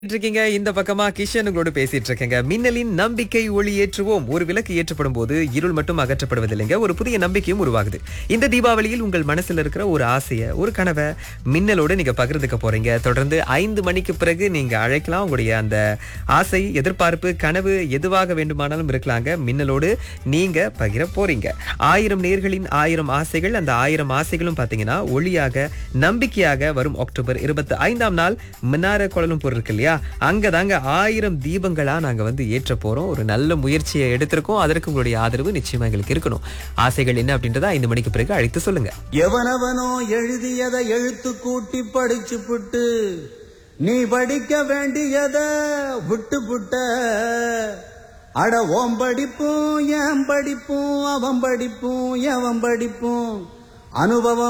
இருக்கீங்க இந்த பக்கமா கிஷன் உங்களோட பேசிட்டு இருக்கேங்க மின்னலின் நம்பிக்கை ஒளி ஏற்றுவோம் ஒரு விளக்கு ஏற்றப்படும் போது இருள் மட்டும் அகற்றப்படுவதில்லைங்க ஒரு புதிய நம்பிக்கையும் உருவாகுது இந்த தீபாவளியில் உங்கள் மனசுல இருக்கிற ஒரு ஆசைய ஒரு கனவை மின்னலோட நீங்க பகிர்ந்துக்க போறீங்க தொடர்ந்து ஐந்து மணிக்கு பிறகு நீங்க அழைக்கலாம் உங்களுடைய அந்த ஆசை எதிர்பார்ப்பு கனவு எதுவாக வேண்டுமானாலும் இருக்கலாங்க மின்னலோடு நீங்க பகிர போறீங்க ஆயிரம் நேர்களின் ஆயிரம் ஆசைகள் அந்த ஆயிரம் ஆசைகளும் பாத்தீங்கன்னா ஒளியாக நம்பிக்கையாக வரும் அக்டோபர் இருபத்தி ஐந்தாம் நாள் மின்னார கோலம்பூர் இருக்கு இல்லையா அங்கதாங்க ஆயிரம் தீபங்களா நாங்க வந்து ஏற்ற போறோம் ஒரு நல்ல முயற்சியை எடுத்திருக்கோம் அதற்கு உங்களுடைய ஆதரவு நிச்சயமா எங்களுக்கு இருக்கணும் ஆசைகள் என்ன அப்படின்றத ஐந்து மணிக்கு பிறகு அழைத்து சொல்லுங்க எவனவனோ எழுதியதை எழுத்து கூட்டி படிச்சு புட்டு நீ படிக்க வேண்டியத விட்டு புட்ட அட ஓம் படிப்பும் என் படிப்பும் அவன் படிப்பும் எவன் படிப்பும் அனுபவம்